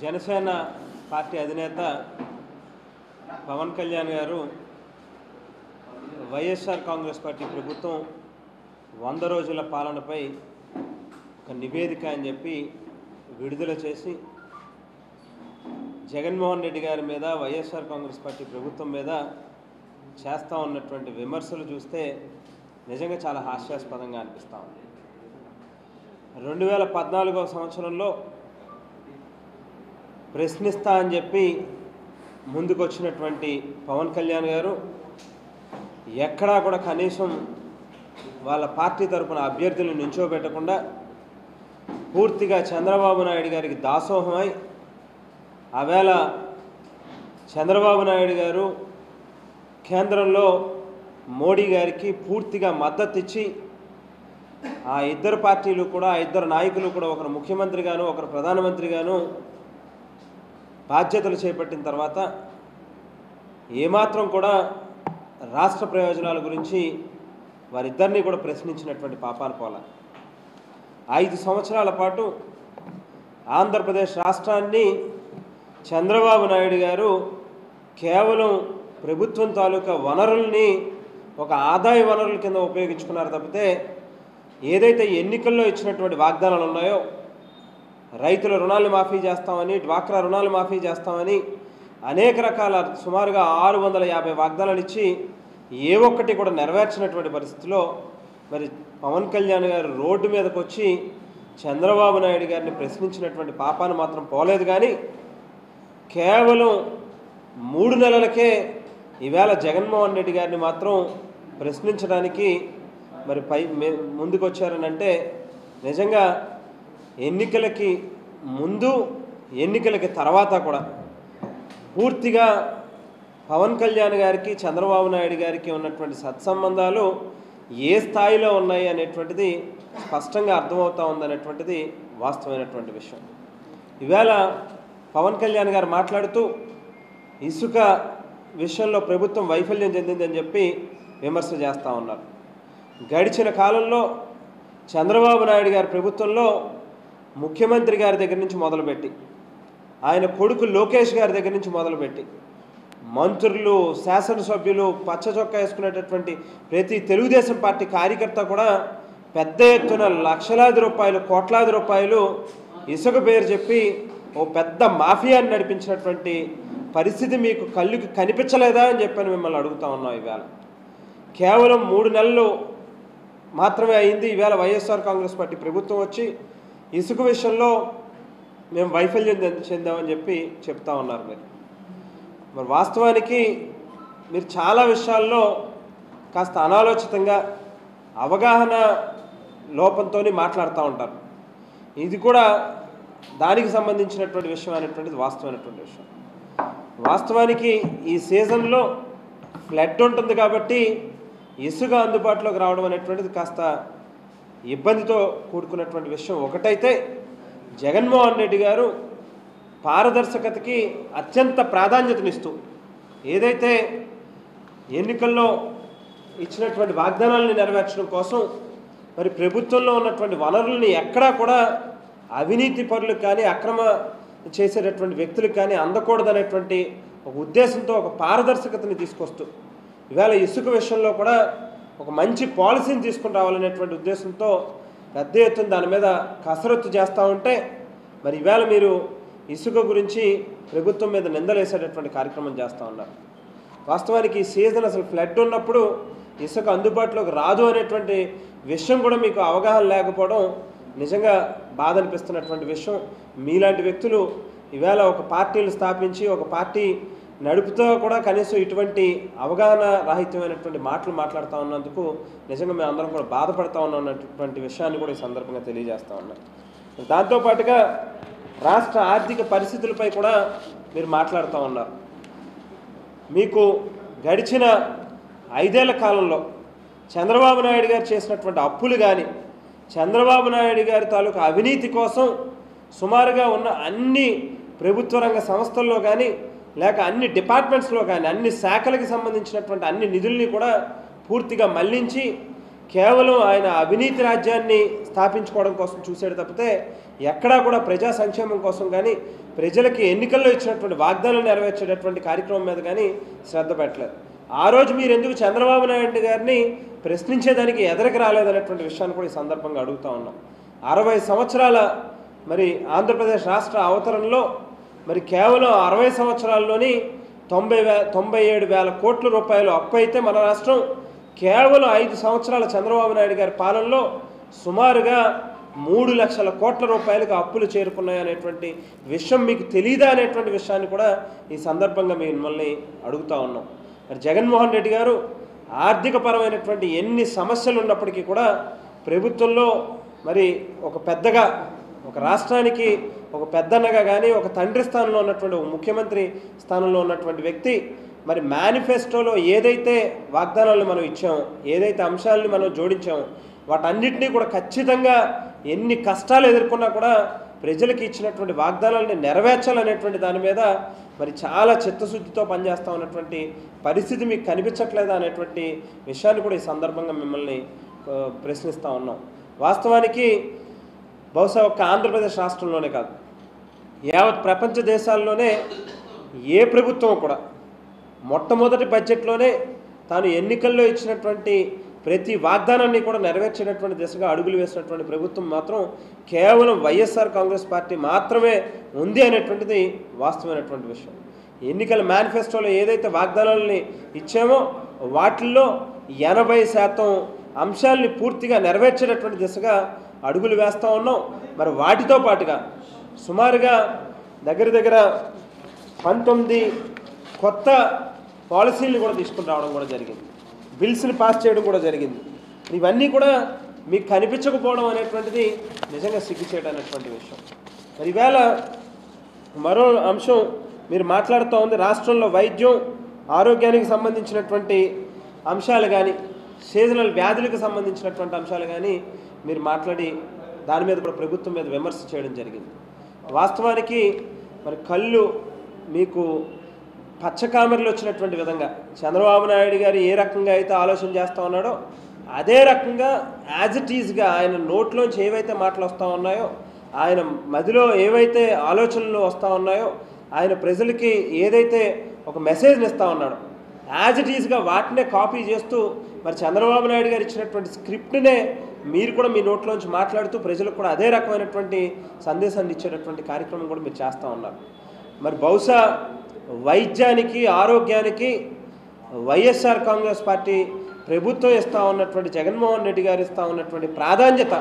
Janasena party అధినేత పవన్ కళ్యాణ్ గారు YSR Congress party ప్రభుత్వం వంద రోజుల పాలనపై ఒక నివేదిక అని చెప్పి విడుదల చేసి జగన్మోహన్ రెడ్డి గారి మీద వైఎస్ఆర్ కాంగ్రెస్ పార్టీ ప్రభుత్వం మీద చేస్తూ ఉన్నటువంటి విమర్శలు చూస్తే నిజంగా చాలా హాస్యాస్పదంగా అనిపిస్తూ ఉంది రెండు వేల పద్నాలుగో సంవత్సరంలో ప్రశ్నిస్తా అని చెప్పి ముందుకొచ్చినటువంటి పవన్ కళ్యాణ్ గారు ఎక్కడా కూడా కనీసం వాళ్ళ పార్టీ తరపున అభ్యర్థులను నించోబెట్టకుండా పూర్తిగా చంద్రబాబు నాయుడు గారికి దాసోహమై ఆవేళ చంద్రబాబు నాయుడు గారు కేంద్రంలో మోడీ గారికి పూర్తిగా మద్దతు ఇచ్చి ఆ ఇద్దరు పార్టీలు కూడా ఆ ఇద్దరు నాయకులు కూడా ఒకరు ముఖ్యమంత్రిగాను ఒకరు ప్రధానమంత్రిగాను బాధ్యతలు చేపట్టిన తర్వాత ఏమాత్రం కూడా రాష్ట్ర ప్రయోజనాల గురించి వారిద్దరినీ కూడా ప్రశ్నించినటువంటి పాపాలు పోల ఐదు సంవత్సరాల పాటు ఆంధ్రప్రదేశ్ రాష్ట్రాన్ని చంద్రబాబు నాయుడు గారు కేవలం ప్రభుత్వం తాలూకా వనరుల్ని ఒక ఆదాయ వనరుల కింద ఉపయోగించుకున్నారు తప్పితే ఏదైతే ఎన్నికల్లో ఇచ్చినటువంటి వాగ్దానాలు ఉన్నాయో రైతుల రుణాలు మాఫీ చేస్తామని డ్వాక్రా రుణాలు మాఫీ చేస్తామని అనేక రకాల సుమారుగా ఆరు వందల యాభై వాగ్దానాలు ఇచ్చి ఏ ఒక్కటి కూడా నెరవేర్చినటువంటి పరిస్థితిలో మరి పవన్ కళ్యాణ్ గారు రోడ్డు మీదకి వచ్చి చంద్రబాబు నాయుడు గారిని ప్రశ్నించినటువంటి పాపాన్ని మాత్రం పోలేదు కానీ కేవలం మూడు నెలలకే ఈవేళ జగన్మోహన్ రెడ్డి గారిని మాత్రం ప్రశ్నించడానికి మరి పై మే- ముందుకు వచ్చారనంటే నిజంగా ఎన్నికలకి ముందు ఎన్నికలకి తర్వాత కూడా పూర్తిగా పవన్ కళ్యాణ్ గారికి చంద్రబాబు నాయుడు గారికి ఉన్నటువంటి సత్సంబంధాలు ఏ స్థాయిలో ఉన్నాయి అనేటువంటిది స్పష్టంగా అర్థమవుతా ఉందనేటువంటిది వాస్తవమైనటువంటి విషయం ఈవేళ పవన్ కళ్యాణ్ గారు మాట్లాడుతూ ఇసుక విషయంలో ప్రభుత్వం వైఫల్యం చెందిందని చెప్పి విమర్శ చేస్తూ ఉన్నారు గడిచిన కాలంలో చంద్రబాబు నాయుడు గారి ప్రభుత్వంలో ముఖ్యమంత్రి గారి దగ్గర నుంచి మొదలుపెట్టి ఆయన కొడుకు లోకేష్ గారి దగ్గర నుంచి మొదలుపెట్టి మంత్రులు శాసనసభ్యులు పచ్చ చొక్కా వేసుకునేటటువంటి ప్రతి తెలుగుదేశం పార్టీ కార్యకర్త కూడా పెద్ద ఎత్తున లక్షలాది రూపాయలు కోట్లాది రూపాయలు ఇసుక పేరు చెప్పి ఓ పెద్ద మాఫియాని నడిపించినటువంటి పరిస్థితి మీకు కళ్ళుకి కనిపించలేదా అని చెప్పని మిమ్మల్ని అడుగుతా ఉన్నాం ఈవేళ కేవలం మూడు నెలలు మాత్రమే అయింది ఈవేళ వైఎస్ఆర్ కాంగ్రెస్ పార్టీ ప్రభుత్వం వచ్చి ఇసుక విషయంలో మేము వైఫల్యం చెంద- చెందామని చెప్పి చెప్తా ఉన్నారు మీరు మరి వాస్తవానికి మీరు చాలా విషయాల్లో కాస్త అనాలోచితంగా అవగాహన లోపంతో మాట్లాడుతూ ఉంటారు ఇది కూడా దానికి సంబంధించినటువంటి విషయం అనేటువంటిది వాస్తవమైనటువంటి విషయం వాస్తవానికి ఈ సీజన్లో ఫ్లడ్ ఉంటుంది కాబట్టి ఇసుక అందుబాటులోకి రావడం అనేటువంటిది కాస్త ఇబ్బందితో కూడుకున్నటువంటి విషయం ఒకటైతే జగన్మోహన్ రెడ్డి గారు పారదర్శకతకి అత్యంత ప్రాధాన్యతనిస్తూ ఏదైతే ఎన్నికల్లో ఇచ్చినటువంటి వాగ్దానాలను నెరవేర్చడం కోసం మరి ప్రభుత్వంలో ఉన్నటువంటి వనరుల్ని ఎక్కడా కూడా అవినీతి పరులకు కానీ అక్రమ చేసేటటువంటి వ్యక్తులకు కానీ అందకూడదనేటువంటి ఒక ఉద్దేశంతో ఒక పారదర్శకతని తీసుకొస్తూ ఇవాళ ఇసుక విషయంలో కూడా ఒక మంచి పాలసీని తీసుకుని రావాలనేటువంటి ఉద్దేశంతో పెద్ద ఎత్తున దాని మీద కసరత్తు చేస్తూ ఉంటే మరి ఈవేళ మీరు ఇసుక గురించి ప్రభుత్వం మీద నిందలేసేటటువంటి కార్యక్రమం చేస్తూ ఉన్నారు వాస్తవానికి ఈ సీజన్ అసలు ఫ్లడ్ ఉన్నప్పుడు ఇసుక అందుబాటులోకి రాదు అనేటువంటి విషయం కూడా మీకు అవగాహన లేకపోవడం నిజంగా బాధ అనిపిస్తున్నటువంటి విషయం మీలాంటి వ్యక్తులు ఈవేళ ఒక పార్టీలు స్థాపించి ఒక పార్టీ నడుపుతో కూడా కనీసం ఇటువంటి అవగాహన రాహిత్యమైనటువంటి మాటలు మాట్లాడుతూ ఉన్నందుకు నిజంగా మేము అందరం కూడా బాధపడతా ఉన్నటువంటి విషయాన్ని కూడా ఈ సందర్భంగా తెలియజేస్తా ఉన్నాం దాంతోపాటుగా రాష్ట్ర ఆర్థిక పరిస్థితులపై కూడా మీరు మాట్లాడుతూ ఉన్నారు మీకు గడిచిన ఐదేళ్ల కాలంలో చంద్రబాబు నాయుడు గారు చేసినటువంటి అప్పులు కానీ చంద్రబాబు నాయుడు గారి తాలూకు అవినీతి కోసం సుమారుగా ఉన్న అన్ని ప్రభుత్వ రంగ సంస్థల్లో కానీ లేక అన్ని డిపార్ట్మెంట్స్లో కానీ అన్ని శాఖలకు సంబంధించినటువంటి అన్ని నిధుల్ని కూడా పూర్తిగా మళ్లించి కేవలం ఆయన అవినీతి రాజ్యాన్ని స్థాపించుకోవడం కోసం చూసాడు తప్పితే ఎక్కడా కూడా ప్రజా సంక్షేమం కోసం కానీ ప్రజలకి ఎన్నికల్లో ఇచ్చినటువంటి వాగ్దానాలు నెరవేర్చేటటువంటి కార్యక్రమం మీద కానీ శ్రద్ధ పెట్టలేదు ఆ రోజు మీరు ఎందుకు చంద్రబాబు నాయుడు గారిని ప్రశ్నించేదానికి ఎదరికి రాలేదనేటువంటి విషయాన్ని కూడా ఈ సందర్భంగా అడుగుతా ఉన్నాం అరవై సంవత్సరాల మరి ఆంధ్రప్రదేశ్ రాష్ట్ర అవతరణలో మరి కేవలం అరవై సంవత్సరాల్లోని తొంభై వే తొంభై ఏడు వేల కోట్ల రూపాయలు అప్పు అయితే మన రాష్ట్రం కేవలం ఐదు సంవత్సరాల చంద్రబాబు నాయుడు గారి పాలనలో సుమారుగా మూడు లక్షల కోట్ల రూపాయలకు అప్పులు చేరుకున్నాయనేటువంటి విషయం మీకు తెలియదా అనేటువంటి విషయాన్ని కూడా ఈ సందర్భంగా మిమ్మల్ని అడుగుతా ఉన్నాం మరి జగన్మోహన్ రెడ్డి గారు ఆర్థికపరమైనటువంటి ఎన్ని సమస్యలు ఉన్నప్పటికీ కూడా ప్రభుత్వంలో మరి ఒక పెద్దగా ఒక రాష్ట్రానికి ఒక పెద్దన్నగా కానీ ఒక తండ్రి స్థానంలో ఉన్నటువంటి ఒక ముఖ్యమంత్రి స్థానంలో ఉన్నటువంటి వ్యక్తి మరి మేనిఫెస్టోలో ఏదైతే వాగ్దానాలు మనం ఇచ్చామో ఏదైతే అంశాలని మనం జోడించామో వాటన్నిటినీ కూడా ఖచ్చితంగా ఎన్ని కష్టాలు ఎదుర్కొన్నా కూడా ప్రజలకు ఇచ్చినటువంటి వాగ్దానాలని నెరవేర్చాలనేటువంటి దాని మీద మరి చాలా చిత్తశుద్ధితో పనిచేస్తా ఉన్నటువంటి పరిస్థితి మీకు కనిపించట్లేదా అనేటువంటి విషయాన్ని కూడా ఈ సందర్భంగా మిమ్మల్ని ఆ, ప్రశ్నిస్తూ ఉన్నాం వాస్తవానికి బహుశా ఒక్క ఆంధ్రప్రదేశ్ రాష్ట్రంలోనే కాదు యావత్ ప్రపంచ దేశాల్లోనే ఏ ప్రభుత్వం కూడా మొట్టమొదటి బడ్జెట్లోనే తాను ఎన్నికల్లో ఇచ్చినటువంటి ప్రతి వాగ్దానాన్ని కూడా నెరవేర్చేటటువంటి దిశగా అడుగులు వేసినటువంటి ప్రభుత్వం మాత్రం కేవలం వైఎస్ఆర్ కాంగ్రెస్ పార్టీ మాత్రమే ఉంది అనేటువంటిది వాస్తవమైనటువంటి విషయం ఎన్నికల మేనిఫెస్టోలో ఏదైతే వాగ్దానాలని ఇచ్చామో వాటిల్లో ఎనభై శాతం అంశాలని పూర్తిగా నెరవేర్చేటటువంటి దిశగా అడుగులు వేస్తూ ఉన్నాం మరి వాటితో పాటుగా సుమారుగా దగ్గర దగ్గర పంతొమ్మిది కొత్త పాలసీలను కూడా తీసుకుని రావడం కూడా జరిగింది బిల్స్ని పాస్ చేయడం కూడా జరిగింది ఇవన్నీ కూడా మీకు కనిపించకపోవడం అనేటువంటిది నిజంగా సిగ్గుచేయడం విషయం మరి ఈవేళ మరో అంశం మీరు మాట్లాడుతూ ఉంది రాష్ట్రంలో వైద్యం ఆరోగ్యానికి సంబంధించినటువంటి అంశాలు కానీ సీజనల్ వ్యాధులకు సంబంధించినటువంటి అంశాలు కానీ మీరు మాట్లాడి దాని మీద కూడా ప్రభుత్వం మీద విమర్శ చేయడం జరిగింది వాస్తవానికి మరి కళ్ళు మీకు పచ్చకామెరలు వచ్చినటువంటి విధంగా చంద్రబాబు నాయుడు గారు ఏ రకంగా అయితే ఆలోచన చేస్తూ ఉన్నాడో అదే రకంగా యాజ్ ఇట్ ఈజ్గా ఆయన నోట్లోంచి ఏవైతే మాటలు వస్తూ ఉన్నాయో ఆయన మదిలో ఏవైతే ఆలోచనలు వస్తూ ఉన్నాయో ఆయన ప్రజలకి ఏదైతే ఒక మెసేజ్ని ఇస్తూ ఉన్నాడో యాజ్ ఇట్ ఈజ్గా వాటినే కాపీ చేస్తూ మరి చంద్రబాబు నాయుడు గారు ఇచ్చినటువంటి స్క్రిప్ట్నే మీరు కూడా మీ నోట్లోంచి మాట్లాడుతూ ప్రజలకు కూడా అదే రకమైనటువంటి సందేశాన్ని ఇచ్చేటటువంటి కార్యక్రమం కూడా మీరు చేస్తూ ఉన్నారు మరి బహుశా వైద్యానికి ఆరోగ్యానికి వైఎస్ఆర్ కాంగ్రెస్ పార్టీ ప్రభుత్వం ఇస్తూ ఉన్నటువంటి జగన్మోహన్ రెడ్డి గారు ఇస్తూ ఉన్నటువంటి ప్రాధాన్యత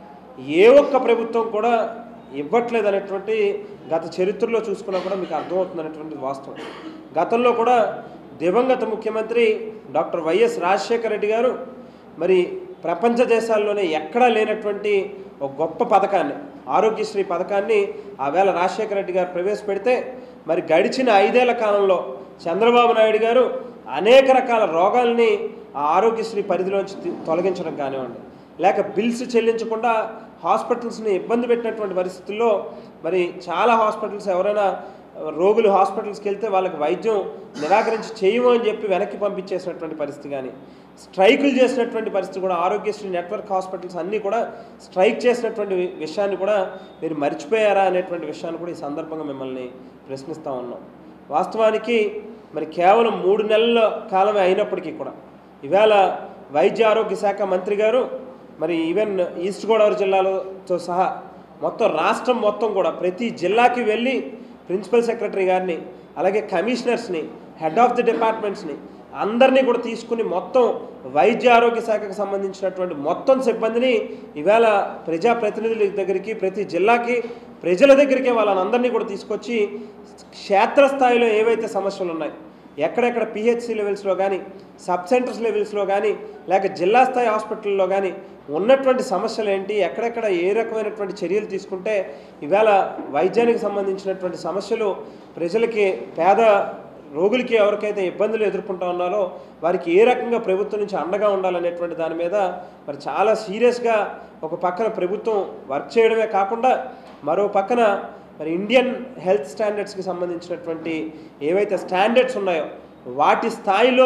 ఏ ఒక్క ప్రభుత్వం కూడా ఇవ్వట్లేదు అనేటువంటి గత చరిత్రలో చూసుకున్నా కూడా మీకు అర్థమవుతుంది అనేటువంటి వాస్తవం గతంలో కూడా దివంగత ముఖ్యమంత్రి డాక్టర్ వైఎస్ రాజశేఖర రెడ్డి గారు మరి ప్రపంచ దేశాల్లోనే ఎక్కడా లేనటువంటి ఒక గొప్ప పథకాన్ని ఆరోగ్యశ్రీ పథకాన్ని ఆవేళ రాజశేఖర రెడ్డి గారు ప్రవేశపెడితే మరి గడిచిన ఐదేళ్ల కాలంలో చంద్రబాబు నాయుడు గారు అనేక రకాల రోగాల్ని ఆ ఆరోగ్యశ్రీ పరిధిలోంచి తీ- తొలగించడం కానివ్వండి లేక బిల్స్ చెల్లించకుండా హాస్పిటల్స్ని ఇబ్బంది పెట్టినటువంటి పరిస్థితుల్లో మరి చాలా హాస్పిటల్స్ ఎవరైనా రోగులు హాస్పిటల్స్కి వెళ్తే వాళ్ళకి వైద్యం నిరాకరించి చేయము అని చెప్పి వెనక్కి పంపించేసినటువంటి పరిస్థితి కానీ స్ట్రైకులు చేసినటువంటి పరిస్థితి కూడా ఆరోగ్యశ్రీ నెట్వర్క్ హాస్పిటల్స్ అన్నీ కూడా స్ట్రైక్ చేసినటువంటి వి- విషయాన్ని కూడా మీరు మర్చిపోయారా అనేటువంటి విషయాన్ని కూడా ఈ సందర్భంగా మిమ్మల్ని ప్రశ్నిస్తూ ఉన్నాం వాస్తవానికి మరి కేవలం మూడు నెలల కాలమే అయినప్పటికీ కూడా ఇవాళ వైద్య ఆరోగ్య శాఖ మంత్రి గారు మరి ఈవెన్ ఈస్ట్ గోదావరి జిల్లాలతో సహా మొత్తం రాష్ట్రం మొత్తం కూడా ప్రతి జిల్లాకి వెళ్ళి ప్రిన్సిపల్ సెక్రటరీ గారిని అలాగే కమిషనర్స్ని హెడ్ ఆఫ్ ది డిపార్ట్మెంట్స్ని అందరినీ కూడా తీసుకుని మొత్తం వైద్య ఆరోగ్య శాఖకు సంబంధించినటువంటి మొత్తం సిబ్బందిని ఈవేళ ప్రజాప్రతినిధుల దగ్గరికి ప్రతి జిల్లాకి ప్రజల దగ్గరికి వాళ్ళని అందరినీ కూడా తీసుకొచ్చి క్షేత్రస్థాయిలో ఏవైతే సమస్యలు ఉన్నాయి ఎక్కడెక్కడ పిహెచ్సి లెవెల్స్లో కానీ సబ్ సెంటర్స్ లెవెల్స్లో కానీ లేక జిల్లా స్థాయి హాస్పిటల్లో కానీ ఉన్నటువంటి సమస్యలు ఏంటి ఎక్కడెక్కడ ఏ రకమైనటువంటి చర్యలు తీసుకుంటే ఇవాళ వైద్యానికి సంబంధించినటువంటి సమస్యలు ప్రజలకి పేద రోగులకి ఎవరికైతే ఇబ్బందులు ఎదుర్కొంటా ఉన్నారో వారికి ఏ రకంగా ప్రభుత్వం నుంచి అండగా ఉండాలనేటువంటి దాని మీద మరి చాలా సీరియస్గా ఒక పక్కన ప్రభుత్వం వర్క్ చేయడమే కాకుండా మరో పక్కన మరి ఇండియన్ హెల్త్ స్టాండర్డ్స్కి సంబంధించినటువంటి ఏవైతే స్టాండర్డ్స్ ఉన్నాయో వాటి స్థాయిలో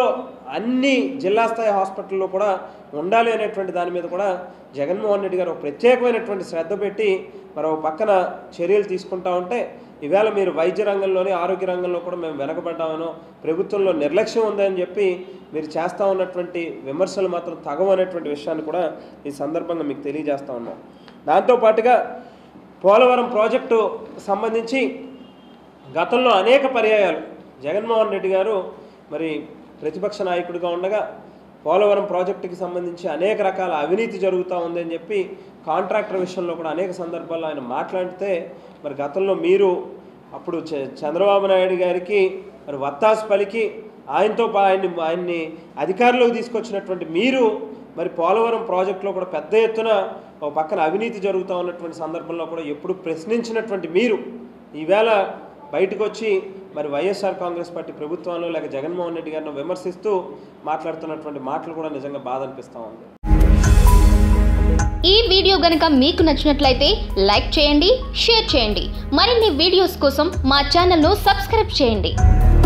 అన్ని జిల్లా స్థాయి హాస్పిటల్లో కూడా ఉండాలి అనేటువంటి దాని మీద కూడా జగన్మోహన్ రెడ్డి గారు ఒక ప్రత్యేకమైనటువంటి శ్రద్ధ పెట్టి మరో పక్కన చర్యలు తీసుకుంటా ఉంటే ఈవేళ మీరు వైద్య రంగంలోని ఆరోగ్య రంగంలో కూడా మేము వెనకబడ్డామనో ప్రభుత్వంలో నిర్లక్ష్యం ఉందని చెప్పి మీరు చేస్తూ ఉన్నటువంటి విమర్శలు మాత్రం తగవు అనేటువంటి విషయాన్ని కూడా ఈ సందర్భంగా మీకు తెలియజేస్తా ఉన్నాం దాంతోపాటుగా పోలవరం ప్రాజెక్టు సంబంధించి గతంలో అనేక పర్యాయాలు జగన్మోహన్ రెడ్డి గారు మరి ప్రతిపక్ష నాయకుడిగా ఉండగా పోలవరం ప్రాజెక్టుకి సంబంధించి అనేక రకాల అవినీతి జరుగుతూ ఉందని చెప్పి కాంట్రాక్టర్ విషయంలో కూడా అనేక సందర్భాల్లో ఆయన మాట్లాడితే మరి గతంలో మీరు అప్పుడు చ- చంద్రబాబు నాయుడు గారికి మరి వత్తాసు పలికి ఆయనతో పా- ఆయన్ని ఆయన్ని అధికారంలోకి తీసుకొచ్చినటువంటి మీరు మరి పోలవరం ప్రాజెక్టులో కూడా పెద్ద ఎత్తున ఒక పక్కన అవినీతి జరుగుతూ ఉన్నటువంటి సందర్భంలో కూడా ఎప్పుడు ప్రశ్నించినటువంటి మీరు ఈవేళ బయటకు వచ్చి మరి వైఎస్ఆర్ కాంగ్రెస్ పార్టీ ప్రభుత్వంలో లేక జగన్మోహన్ రెడ్డి గారిని విమర్శిస్తూ మాట్లాడుతున్నటువంటి మాటలు కూడా నిజంగా బాధ అనిపిస్తూ ఉంది ఈ వీడియో గనుక మీకు నచ్చినట్లయితే లైక్ చేయండి షేర్ చేయండి మరిన్ని వీడియోస్ కోసం మా ఛానల్ను సబ్స్క్రైబ్ చేయండి